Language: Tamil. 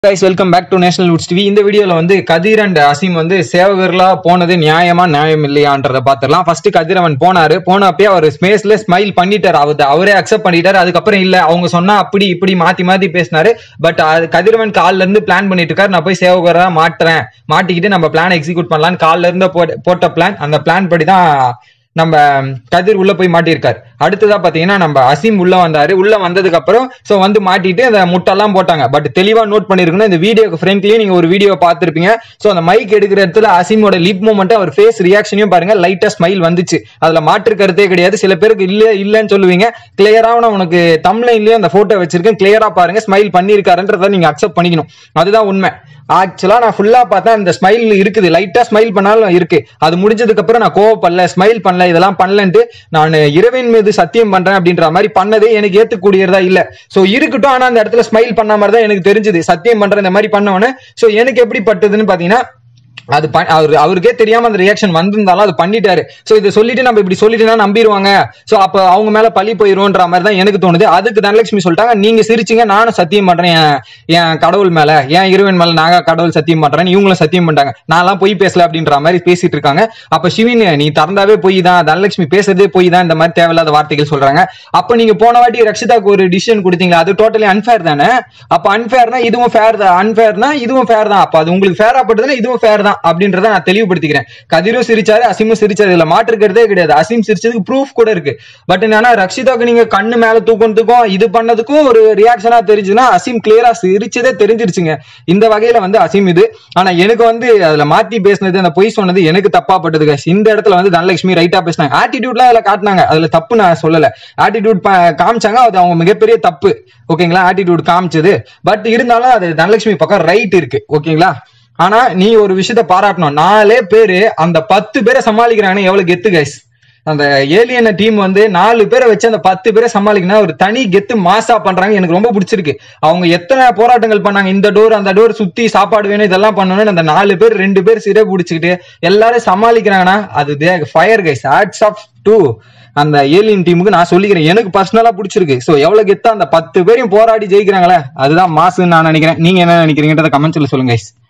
Guys welcome back to national woods TV இந்த வீடியோல வந்து கதிர் அண்ட் அசீம் வந்து சேவகர்களா போனது நியாயமா நியாயம் இல்லையான்றத பாத்துடலாம் ஃபர்ஸ்ட் கதிர் அவன் போனாரு போனப்பயே அவர் ஸ்பேஸ்ல ஸ்மைல் பண்ணிட்டாரு அவர் அவரே அக்செப்ட் பண்ணிட்டாரு அதுக்கப்புறம் இல்ல அவங்க சொன்னா அப்படி இப்படி மாத்தி மாத்தி பேசினாரு பட் அது கதிரவன் கால்ல இருந்து பிளான் பண்ணிட்டு இருக்காரு நான் போய் சேவகரா மாட்டுறேன் மாட்டிக்கிட்டு நம்ம பிளான் எக்ஸிக்யூட் பண்ணலாம்னு கால்ல இருந்து போட்ட- போட்ட பிளான் அந்த பிளான் படி தான் நம்ம கதிர் உள்ள போய் மாட்டியிருக்காரு அடுத்ததா பாத்தீங்கன்னா நம்ம அசீம் உள்ள வந்தாரு உள்ள வந்ததுக்கு அப்புறம் சோ வந்து மாட்டிட்டு அந்த முட்டெல்லாம் போட்டாங்க பட் தெளிவா நோட் பண்ணிருக்கணும் இந்த வீடியோக்கு ஃப்ரெண்ட்லயும் நீங்க ஒரு வீடியோ பார்த்திருப்பீங்க சோ அந்த மைக் எடுக்கிற இடத்துல அசீமோட லிப் மூமெண்ட் அவர் ஃபேஸ் ரியாக்ஷனையும் பாருங்க லைட்டா ஸ்மைல் வந்துச்சு அதுல மாற்று கருத்தே கிடையாது சில பேருக்கு இல்ல இல்லன்னு சொல்லுவீங்க கிளியரா நான் உனக்கு தம்லைன்லயும் அந்த போட்டோ வச்சிருக்கேன் கிளியரா பாருங்க ஸ்மைல் பண்ணிருக்காருன்றத நீங்க அக்செப்ட் பண்ணிக்கணும் அதுதான் உண்மை ஆக்சுவலா நான் ஃபுல்லா பார்த்தா அந்த ஸ்மைல் இருக்குது லைட்டா ஸ்மைல் பண்ணாலும் இருக்கு அது முடிஞ்சதுக்கு அப்புறம் நான் கோவப்படல ஸ்மைல் பண்ணல இதெல்லாம் பண்ணலன்ட்டு நான் இறைவன் மீது சத்தியம் பண்றேன் அப்படின்ற மாதிரி பண்ணதே எனக்கு ஏத்துக்கூடியதா இல்ல சோ இருக்கட்டும் ஆனா அந்த இடத்துல ஸ்மைல் பண்ண மாதிரி தான் எனக்கு தெரிஞ்சது சத்தியம் பண்ற இந்த மாதிரி பண்ணவொன்னே சோ எனக்கு எப்படி பட்டதுன்னு பாத்தீங்கன்னா அது ப- அவரு அவருக்கே தெரியாம அந்த ரியாக்ஷன் வந்திருந்தாலும் அது பண்ணிட்டாரு சோ இதை சொல்லிட்டு நம்ம இப்படி சொல்லிட்டுனா நம்பிடுவாங்க சோ அப்ப அவங்க மேல பழி போயிரும்ன்ற மாதிரி தான் எனக்கு தோணுது அதுக்கு தனலட்சுமி சொல்லிட்டாங்க நீங்க சிரிச்சீங்க நானும் சத்தியம் பண்றேன் என் என் கடவுள் மேல என் இறைவன் மேல நாங்க கடவுள் சத்தியம் பண்றேன் இவங்களும் சத்தியம் பண்ணிட்டாங்க நான்லாம் பொய் பேசல அப்படின்ற மாதிரி பேசிட்டு இருக்காங்க அப்ப சிவின் நீ திறந்தாவே பொய் தான் தனலட்சுமி பேசுறதே பொய் தான் இந்த மாதிரி தேவையில்லாத வார்த்தைகள் சொல்றாங்க அப்ப நீங்க போன வாட்டி ரக்ஷிதாக்கு ஒரு டிசிஷன் கொடுத்தீங்களா அது டோட்டலி அன்ஃபேர் தானே அப்ப அன்ஃபேர்னா இதுவும் ஃபேர் தான் அன்ஃபேர்னா இதுவும் ஃபேர் தான் அப்ப அது உங்களுக்கு ஃபேரா பட்டதுன்னா இதுவும் ஃபேர் தான் அப்படின்றத நான் தெளிவுபடுத்திக்கிறேன் கதிரும் சிரிச்சாரு அசீமும் சிரிச்சாரு இதுல மாற்றுக்கிறதே கிடையாது அசீம் சிரிச்சதுக்கு ப்ரூஃப் கூட இருக்கு பட் என்னன்னா ரக்ஷிதாக்கு நீங்க கண்ணு மேல தூக்கினதுக்கும் இது பண்ணதுக்கும் ஒரு ரியாக்ஷனா தெரிஞ்சுன்னா அசீம் கிளியரா சிரிச்சதே தெரிஞ்சிருச்சுங்க இந்த வகையில வந்து அசீம் இது ஆனா எனக்கு வந்து அதுல மாத்தி பேசினது அந்த பொய் சொன்னது எனக்கு தப்பா பட்டது guys. இந்த இடத்துல வந்து தனலட்சுமி ரைட்டா பேசினாங்க ஆட்டிடியூட்லாம் அதுல காட்டினாங்க அதுல தப்பு நான் சொல்லல ஆட்டிடியூட் காமிச்சாங்க அது அவங்க மிகப்பெரிய தப்பு ஓகேங்களா ஆட்டிடியூட் காமிச்சது பட் இருந்தாலும் அது தனலட்சுமி பக்கம் ரைட் இருக்கு ஓகேங்களா ஆனா நீ ஒரு விஷயத்த பாராட்டணும் நாலே பேரு அந்த பத்து பேரை சமாளிக்கிறாங்கன்னு எவ்வளவு கெத்து கைஸ் அந்த ஏலியன் டீம் வந்து நாலு பேரை வச்சு அந்த பத்து பேரை சமாளிக்கணும் ஒரு தனி கெத்து மாசா பண்றாங்க எனக்கு ரொம்ப பிடிச்சிருக்கு அவங்க எத்தனை போராட்டங்கள் பண்ணாங்க இந்த டோர் அந்த டோர் சுத்தி சாப்பாடு வேணும் இதெல்லாம் பண்ணணும்னு அந்த நாலு பேர் ரெண்டு பேர் சிறை பிடிச்சிக்கிட்டு எல்லாரும் சமாளிக்கிறாங்கன்னா அது fire guys hats off to அந்த ஏலியன் டீமுக்கு நான் சொல்லிக்கிறேன் எனக்கு பர்சனலா பிடிச்சிருக்கு சோ எவ்வளவு கெத்தா அந்த பத்து பேரையும் போராடி ஜெயிக்கிறாங்களே அதுதான் மாசுன்னு நான் நினைக்கிறேன் நீங்க என்ன நினைக்கிறீங்கன்றத கமெண்ட்ஸ்ல சொல்லுங்க guys